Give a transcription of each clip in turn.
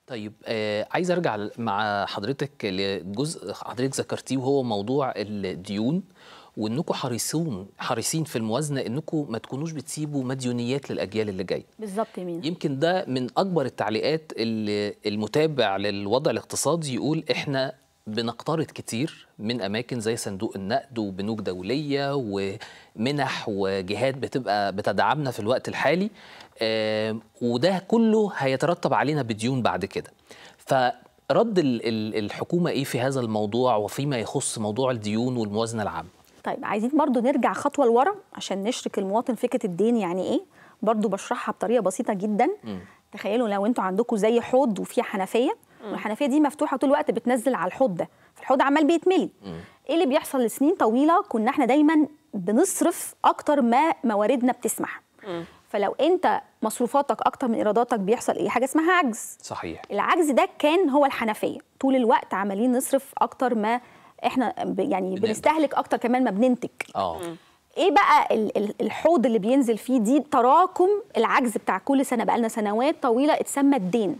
طيب آه عايز ارجع مع حضرتك لجزء حضرتك ذكرتيه وهو موضوع الديون وانكم حريصون حريصين في الموازنه انكم ما تكونوش بتسيبوا مديونيات للاجيال اللي جايه بالظبط يمين يمكن ده من اكبر التعليقات اللي المتابع للوضع الاقتصادي يقول احنا بنقترض كتير من اماكن زي صندوق النقد وبنوك دوليه ومنح وجهات بتبقى بتدعمنا في الوقت الحالي آه وده كله هيترتب علينا بديون بعد كده فرد الحكومه ايه في هذا الموضوع وفيما يخص موضوع الديون والموازنه العامه طيب عايزين برضو نرجع خطوه لورا عشان نشرك المواطن فكره الدين يعني ايه برضو بشرحها بطريقه بسيطه جدا م. تخيلوا لو انتوا عندكم زي حوض وفيه حنفيه والحنفيه دي مفتوحه طول الوقت بتنزل على الحوض ده الحوض عمال بيتملي ايه اللي بيحصل لسنين طويله كنا احنا دايما بنصرف اكتر ما مواردنا بتسمح م. فلو انت مصروفاتك اكتر من ايراداتك بيحصل ايه حاجه اسمها عجز صحيح العجز ده كان هو الحنفيه طول الوقت عمالين نصرف اكتر ما احنا يعني بنقدر. بنستهلك اكتر كمان ما بننتج اه ايه بقى الحوض اللي بينزل فيه دي تراكم العجز بتاع كل سنه بقى لنا سنوات طويله اتسمى الدين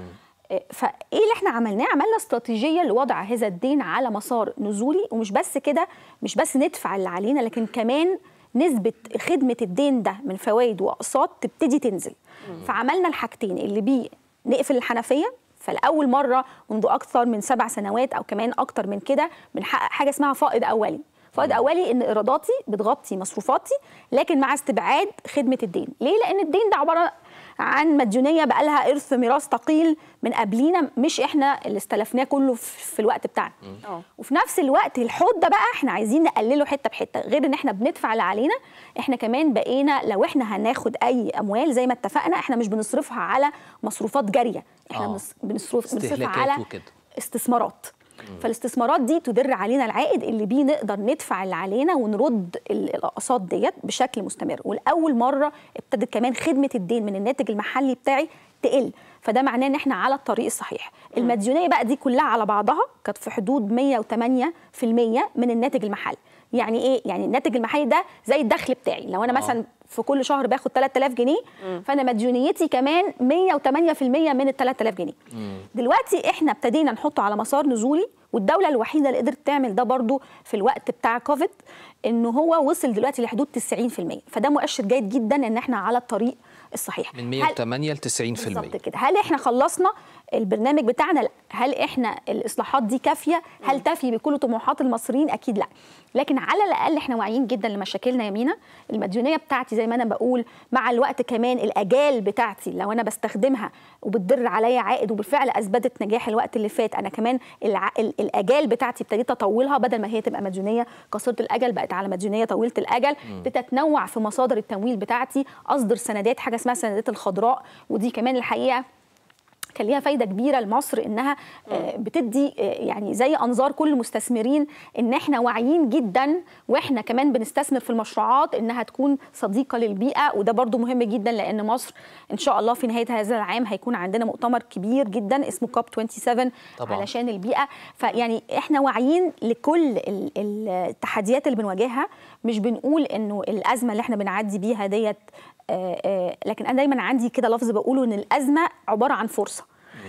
فايه اللي احنا عملناه عملنا استراتيجيه لوضع هذا الدين على مسار نزولي ومش بس كده مش بس ندفع اللي علينا لكن كمان نسبه خدمه الدين ده من فوائد واقساط تبتدي تنزل فعملنا الحاجتين اللي بيه نقفل الحنفيه فلاول مره منذ اكثر من سبع سنوات او كمان اكتر من كده بنحقق حاجه اسمها فائض اولي فائض اولي ان ايراداتي بتغطي مصروفاتي لكن مع استبعاد خدمه الدين ليه لان الدين ده عباره عن مديونيه بقى لها ارث ميراث ثقيل من قبلينا مش احنا اللي استلفناه كله في الوقت بتاعنا وفي نفس الوقت الحوض ده بقى احنا عايزين نقلله حته بحته غير ان احنا بندفع اللي علينا احنا كمان بقينا لو احنا هناخد اي اموال زي ما اتفقنا احنا مش بنصرفها على مصروفات جاريه احنا آه. بنصرف بنصرفها استهلاكات على وكده. استثمارات فالاستثمارات دي تدر علينا العائد اللي بيه نقدر ندفع اللي علينا ونرد الاقساط ديت بشكل مستمر ولاول مره ابتدت كمان خدمه الدين من الناتج المحلي بتاعي تقل فده معناه ان احنا على الطريق الصحيح المديونيه بقى دي كلها على بعضها كانت في حدود 108% من الناتج المحلي يعني ايه يعني الناتج المحلي ده زي الدخل بتاعي لو انا آه. مثلا في كل شهر باخد 3000 جنيه فانا مديونيتي كمان 108% من ال 3000 جنيه دلوقتي احنا ابتدينا نحطه على مسار نزولي والدوله الوحيده اللي قدرت تعمل ده برضو في الوقت بتاع كوفيد ان هو وصل دلوقتي لحدود 90% فده مؤشر جيد جدا ان احنا على الطريق الصحيح من هل- 108 ل 90% بالظبط كده هل احنا خلصنا البرنامج بتاعنا لا هل احنا الاصلاحات دي كافيه هل تفي بكل طموحات المصريين اكيد لا لكن على الاقل احنا واعيين جدا لمشاكلنا يا مينا المديونيه بتاعتي زي ما انا بقول مع الوقت كمان الاجال بتاعتي لو انا بستخدمها وبتدر عليا عائد وبالفعل اثبتت نجاح الوقت اللي فات انا كمان الع... ال- الاجال بتاعتي ابتديت اطولها بدل ما هي تبقى مديونيه قصيره الاجل بقت على مديونيه طويله الاجل ابتديت اتنوع في مصادر التمويل بتاعتي اصدر سندات حاجه اسمها سندات الخضراء ودي كمان الحقيقه كان ليها فايده كبيره لمصر انها آه، بتدي آه، يعني زي انظار كل المستثمرين ان احنا واعيين جدا واحنا كمان بنستثمر في المشروعات انها تكون صديقه للبيئه وده برضو مهم جدا لان مصر ان شاء الله في نهايه هذا العام هيكون عندنا مؤتمر كبير جدا اسمه كوب 27 طبعاً. علشان البيئه فيعني احنا واعيين لكل ال- ال- التحديات اللي بنواجهها مش بنقول انه الازمه اللي احنا بنعدي بيها ديت آه، آه، لكن انا دايما عندي كده لفظ بقوله ان الازمه عباره عن فرصه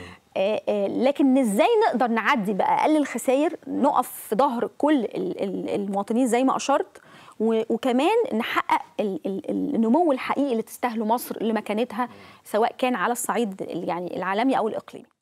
آه، آه، لكن ازاي نقدر نعدي باقل الخسائر نقف في ظهر كل ال- ال- المواطنين زي ما اشرت و- وكمان نحقق ال- ال- النمو الحقيقي اللي تستاهله مصر لمكانتها سواء كان على الصعيد ال- يعني العالمي او الاقليمي